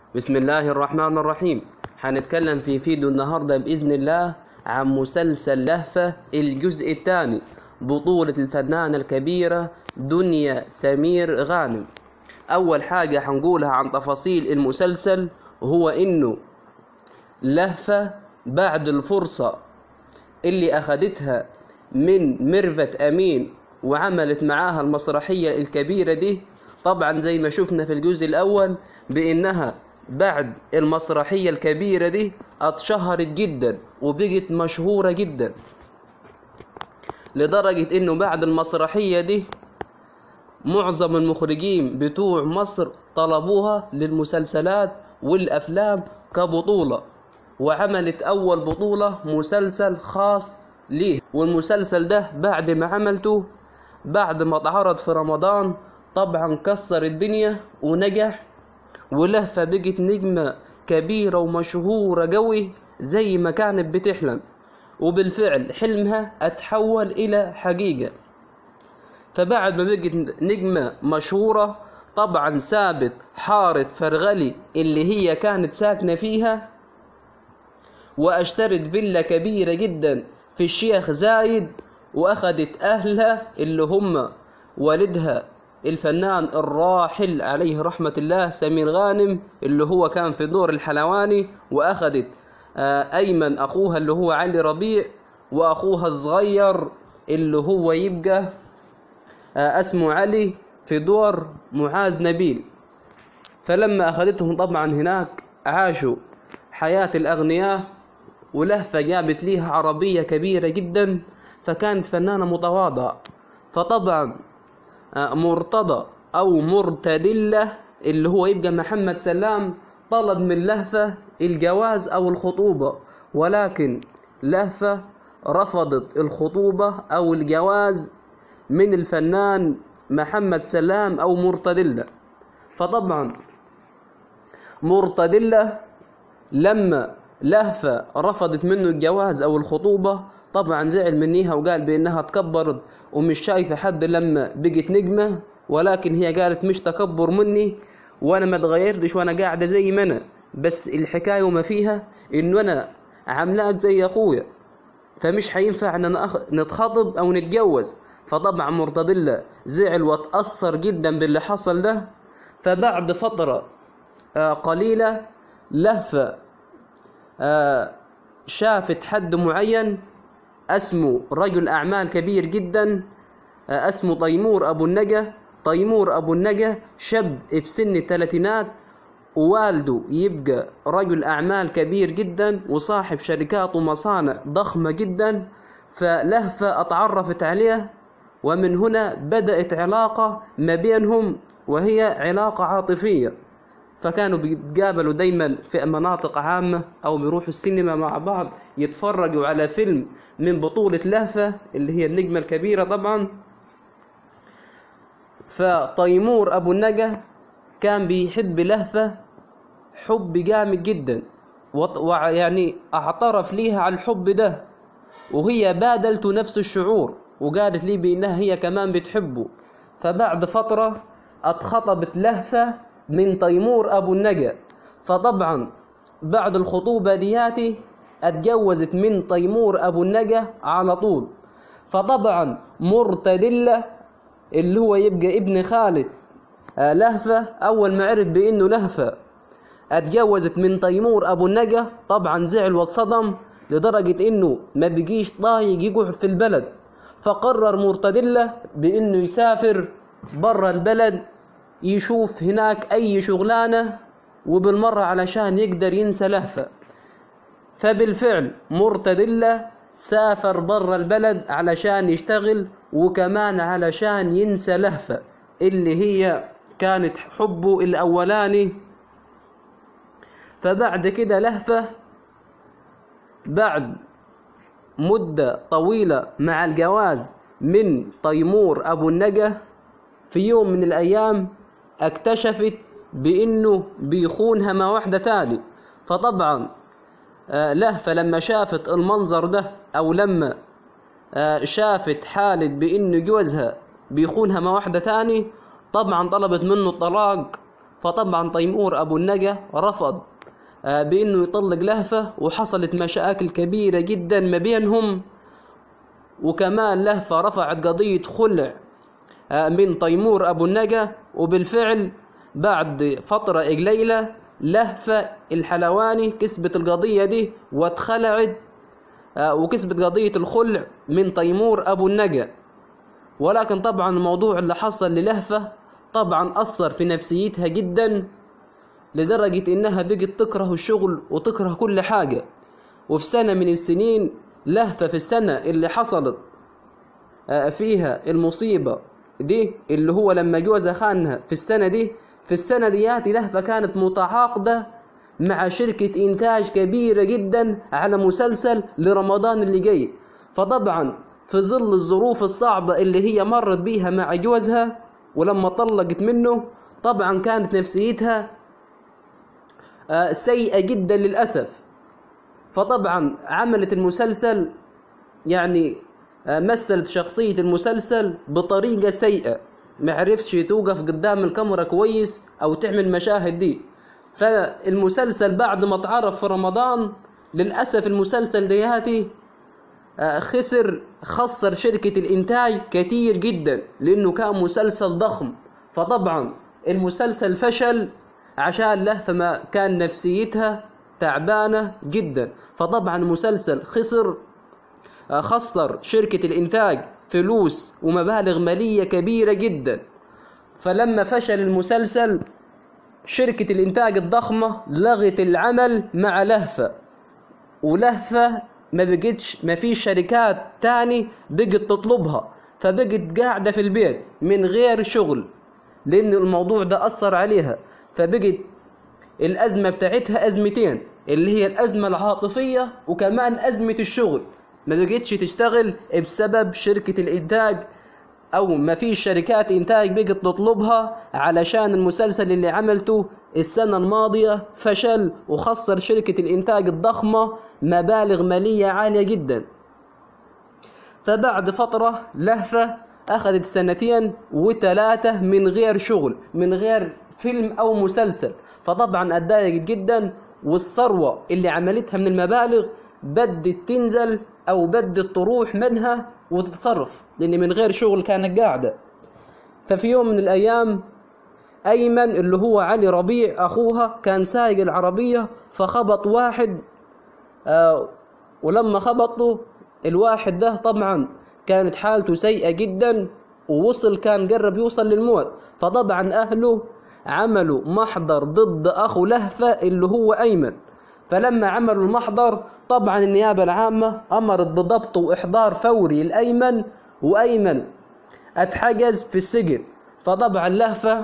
بسم الله الرحمن الرحيم هنتكلم في فيديو النهاردة بإذن الله عن مسلسل لهفة الجزء الثاني بطولة الفنانة الكبيرة دنيا سمير غانم أول حاجة هنقولها عن تفاصيل المسلسل هو إنه لهفة بعد الفرصة اللي أخدتها من ميرفت أمين وعملت معاها المسرحية الكبيرة دي طبعا زي ما شفنا في الجزء الأول بإنها بعد المسرحية الكبيرة دي اتشهرت جدا وبقت مشهورة جدا لدرجة إنه بعد المسرحية دي معظم المخرجين بتوع مصر طلبوها للمسلسلات والأفلام كبطولة وعملت أول بطولة مسلسل خاص ليه والمسلسل ده بعد ما عملته بعد ما اتعرض في رمضان طبعا كسر الدنيا ونجح ولهفة بقت نجمة كبيرة ومشهورة قوي زي ما كانت بتحلم وبالفعل حلمها اتحول إلى حقيقة فبعد ما بقت نجمة مشهورة طبعا سابت حارة فرغلي اللي هي كانت ساكنة فيها واشترت فيلا كبيرة جدا في الشيخ زايد واخدت اهلها اللي هم والدها الفنان الراحل عليه رحمة الله سمير غانم اللي هو كان في دور الحلواني واخدت ايمن اخوها اللي هو علي ربيع واخوها الصغير اللي هو يبقى اسمه علي في دور معاذ نبيل فلما اخذتهم طبعا هناك عاشوا حياة الاغنياء ولهفة جابت ليها عربية كبيرة جدا فكانت فنانة متواضعة فطبعا مرتضى أو مرتدلة اللي هو يبقى محمد سلام طلب من لهفة الجواز أو الخطوبة ولكن لهفة رفضت الخطوبة أو الجواز من الفنان محمد سلام أو مرتدلة فطبعا مرتدلة لما لهفة رفضت منه الجواز أو الخطوبة طبعا زعل منيها وقال بأنها تكبرت ومش شايفة حد لما بقت نجمة ولكن هي قالت مش تكبر مني وأنا ما اتغيرتش وأنا قاعدة زي ما أنا بس الحكاية وما فيها إنه أنا عاملاك زي أخويا فمش هينفع إن أخ... نتخاطب أو نتجوز فطبعا مرتضلة زعل واتأثر جدا باللي حصل ده فبعد فترة قليلة لهفة شافت حد معين اسمه رجل أعمال كبير جدا اسمه تيمور أبو النجا تيمور أبو النجا شاب في سن الثلاثينات ووالده يبقى رجل أعمال كبير جدا وصاحب شركات ومصانع ضخمة جدا فلهفة اتعرفت عليه ومن هنا بدأت علاقة ما بينهم وهي علاقة عاطفية فكانوا بيتقابلوا دايما في مناطق عامة أو بيروحوا السينما مع بعض يتفرجوا على فيلم من بطولة لهفة اللي هي النجمة الكبيرة طبعا فتيمور أبو النجا كان بيحب لهفة حب جامد جدا ويعني اعترف ليها على الحب ده وهي بادلت نفس الشعور وقالت لي بأنها هي كمان بتحبه فبعد فترة اتخطبت لهفة من تيمور أبو النجا فطبعا بعد الخطوبة دياتي اتجوزت من تيمور أبو النجا على طول فطبعا مرتدلة اللي هو يبقى ابن خالد لهفة أول ما عرف بأنه لهفة اتجوزت من تيمور أبو النجا طبعا زعل واتصدم لدرجة إنه ما بيجيش طايق يقعد في البلد فقرر مرتدلة بإنه يسافر برا البلد يشوف هناك أي شغلانة وبالمرة علشان يقدر ينسى لهفة فبالفعل مرتدلة سافر برا البلد علشان يشتغل وكمان علشان ينسى لهفة اللي هي كانت حبه الأولاني فبعد كده لهفة بعد مدة طويلة مع الجواز من تيمور أبو النجا في يوم من الأيام اكتشفت بانه بيخونها مع واحدة تاني فطبعا آه لهفة لما شافت المنظر ده او لما آه شافت حالة بانه جوزها بيخونها مع واحدة تاني طبعا طلبت منه الطلاق فطبعا تيمور أبو النجا رفض آه، بأنه يطلق لهفة وحصلت مشاكل كبيرة جدا ما بينهم وكمان لهفة رفعت قضية خلع آه، من تيمور أبو النجا وبالفعل بعد فترة قليلة لهفة الحلواني كسبت القضية دي واتخلعت آه، وكسبت قضية الخلع من تيمور أبو النجا ولكن طبعا الموضوع اللي حصل للهفة طبعا أثر في نفسيتها جدا لدرجة إنها بقت تكره الشغل وتكره كل حاجة وفي سنة من السنين لهفة في السنة اللي حصلت آه، فيها المصيبة دي اللي هو لما جوزها خانها في السنة دي في السنة ديات لهفة كانت متعاقدة مع شركة إنتاج كبيرة جدا على مسلسل لرمضان اللي جاي فطبعا في ظل الظروف الصعبة اللي هي مرت بيها مع جوزها ولما طلقت منه طبعا كانت نفسيتها آه، سيئة جدا للأسف فطبعا عملت المسلسل يعني آه، مثلت شخصية المسلسل بطريقة سيئة معرفتش توقف قدام الكاميرا كويس أو تعمل مشاهد دي فالمسلسل بعد ما اتعرف في رمضان للأسف المسلسل دياتي آه، خسر خسر شركة الإنتاج كتير جدا لأنه كان مسلسل ضخم فطبعا المسلسل فشل عشان لهفة ما كان نفسيتها تعبانة جدا فطبعا المسلسل خسر آه، خسر شركة الإنتاج فلوس ومبالغ مالية كبيرة جدا فلما فشل المسلسل شركة الإنتاج الضخمة لغت العمل مع لهفة ولهفة ما بقتش ما فيش شركات تاني بقت تطلبها فبقت قاعدة في البيت من غير شغل لأن الموضوع ده أثر عليها فبقت الأزمة بتاعتها أزمتين اللي هي الأزمة العاطفية وكمان أزمة الشغل ما بقتش تشتغل بسبب شركة الإنتاج أو ما فيش شركات إنتاج بقت تطلبها علشان المسلسل اللي عملته السنة الماضية فشل وخسر شركة الإنتاج الضخمة مبالغ مالية عالية جدا فبعد فترة لهفة أخذت سنتين وثلاثة من غير شغل من غير فيلم أو مسلسل فطبعا اتضايقت جدا والثروة اللي عملتها من المبالغ بدت تنزل أو بدت تروح منها وتتصرف لأن من غير شغل كانت قاعدة ففي يوم من الأيام أيمن اللي هو علي ربيع أخوها كان سايق العربية فخبط واحد آه ولما خبطه الواحد ده طبعا كانت حالته سيئة جدا ووصل كان قرب يوصل للموت فطبعا أهله عملوا محضر ضد أخو لهفة اللي هو أيمن فلما عملوا المحضر طبعا النيابة العامة أمرت بضبط وإحضار فوري الأيمن وأيمن اتحجز في السجن فطبعا لهفة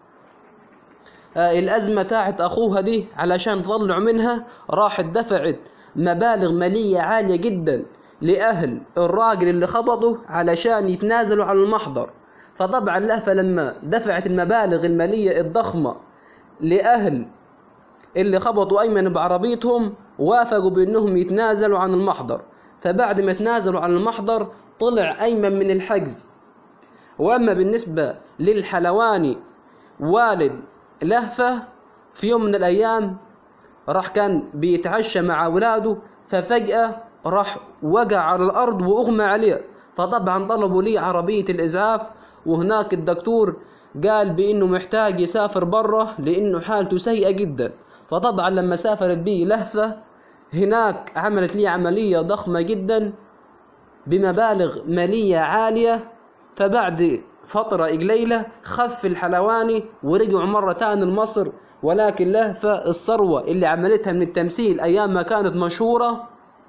آه، الأزمة تاعت أخوها دي علشان تطلع منها راحت دفعت مبالغ مالية عالية جدا لأهل الراجل اللي خبطه علشان يتنازلوا عن المحضر فطبعا لهفة لما دفعت المبالغ المالية الضخمة لأهل اللي خبطوا أيمن بعربيتهم وافقوا بأنهم يتنازلوا عن المحضر فبعد ما تنازلوا عن المحضر طلع أيمن من الحجز وأما بالنسبة للحلواني والد لهفة في يوم من الأيام راح كان بيتعشى مع أولاده ففجأة راح وقع على الأرض وأغمى عليه فطبعا طلبوا لي عربية الإسعاف وهناك الدكتور قال بأنه محتاج يسافر برا لأنه حالته سيئة جدا فطبعا لما سافرت بي لهفة هناك عملت لي عملية ضخمة جدا بمبالغ مالية عالية فبعد فترة قليلة خف الحلواني ورجعوا مرة تاني لمصر ولكن لهفة الثروة اللي عملتها من التمثيل أيام ما كانت مشهورة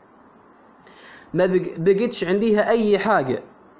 ما بق- بقتش عنديها أي حاجة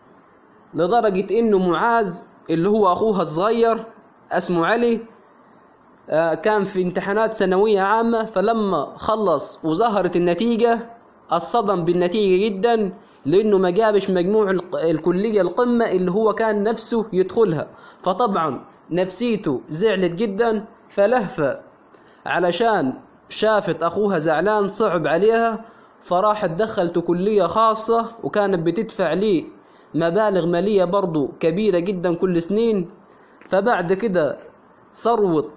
لدرجة إنه معاذ اللي هو أخوها الصغير اسمه علي آه، كان في امتحانات ثانوية عامة فلما خلص وظهرت النتيجة اتصدم بالنتيجة جدا لأنه ما جابش مجموع الق- الكلية القمة اللي هو كان نفسه يدخلها فطبعا نفسيته زعلت جدا فلهفة علشان شافت أخوها زعلان صعب عليها فراحت دخلته كلية خاصة وكانت بتدفع ليه مبالغ مالية برضو كبيرة جدا كل سنين فبعد كده ثروة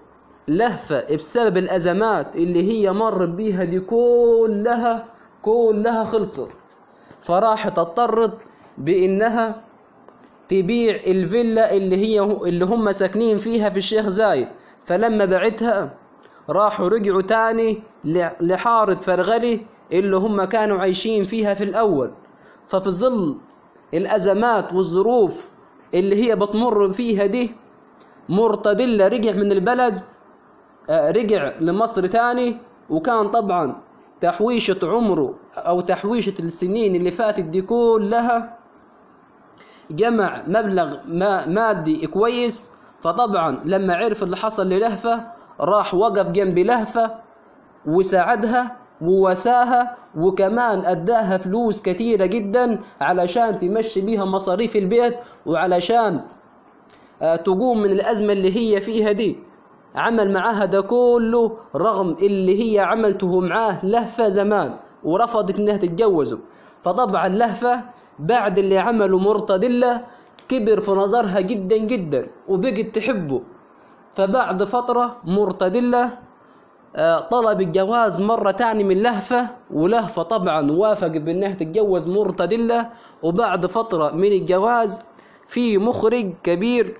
لهفة بسبب الأزمات اللي هي مر بيها دي كلها كلها خلصت فراحت اضطرت بإنها تبيع الفيلا اللي هي اللي هم ساكنين فيها في الشيخ زايد فلما بعتها راحوا رجعوا تاني لحارة فرغلي اللي هم كانوا عايشين فيها في الأول ففي ظل الأزمات والظروف اللي هي بتمر فيها دي مرتدلة رجع من البلد رجع لمصر تاني وكان طبعا تحويشة عمره أو تحويشة السنين اللي فاتت دي كلها جمع مبلغ ما مادي كويس فطبعا لما عرف اللي حصل للهفة راح وقف جنب لهفة وساعدها ووساها وكمان أداها فلوس كتيرة جدا علشان تمشي بيها مصاريف البيت وعلشان تقوم من الأزمة اللي هي فيها دي عمل معاها ده كله رغم اللي هي عملته معاه لهفة زمان ورفضت انها تتجوزه فطبعا لهفة بعد اللي عمله مرتدلة كبر في نظرها جدا جدا وبقت تحبه فبعد فترة مرتدلة طلب الجواز مرة تاني من لهفة ولهفة طبعا وافق بانها تتجوز مرتدلة وبعد فترة من الجواز في مخرج كبير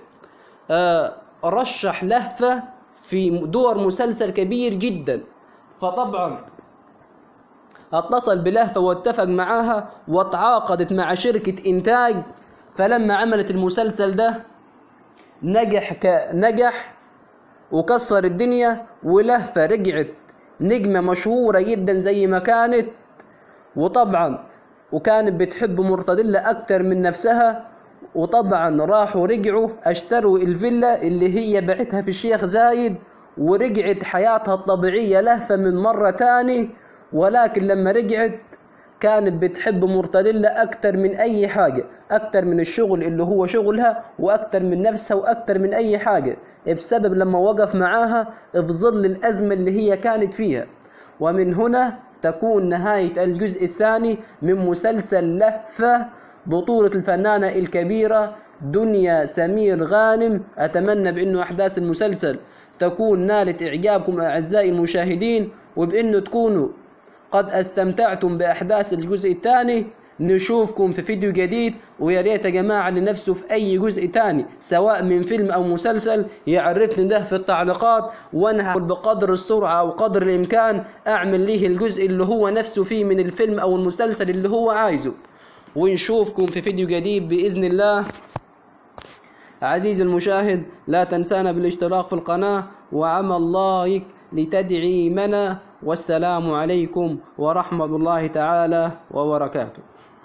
رشح لهفة في دور مسلسل كبير جدا فطبعا اتصل بلهفة واتفق معاها وتعاقدت مع شركة إنتاج فلما عملت المسلسل ده نجح ك... نجح وكسر الدنيا ولهفة رجعت نجمة مشهورة جدا زي ما كانت وطبعا وكانت بتحب مرتدلة أكتر من نفسها وطبعا راحوا رجعوا اشتروا الفيلا اللي هي بعتها في الشيخ زايد ورجعت حياتها الطبيعية لهفة من مرة تاني ولكن لما رجعت كانت بتحب مرتدلة أكتر من أي حاجة أكتر من الشغل اللي هو شغلها وأكتر من نفسها وأكتر من أي حاجة بسبب لما وقف معاها في ظل الأزمة اللي هي كانت فيها ومن هنا تكون نهاية الجزء الثاني من مسلسل لهفة بطولة الفنانة الكبيرة دنيا سمير غانم أتمنى بأنه أحداث المسلسل تكون نالت إعجابكم أعزائي المشاهدين وبأنه تكونوا قد استمتعتم بأحداث الجزء الثاني نشوفكم في فيديو جديد ويا ريت يا جماعة اللي نفسه في أي جزء تاني سواء من فيلم أو مسلسل يعرفني ده في التعليقات وأنا هحاول بقدر السرعة أو قدر الإمكان أعمل ليه الجزء اللي هو نفسه فيه من الفيلم أو المسلسل اللي هو عايزه ونشوفكم في فيديو جديد بإذن الله عزيزي المشاهد لا تنسانا بالاشتراك في القناة وعمل لايك لتدعيمنا والسلام عليكم ورحمة الله تعالى وبركاته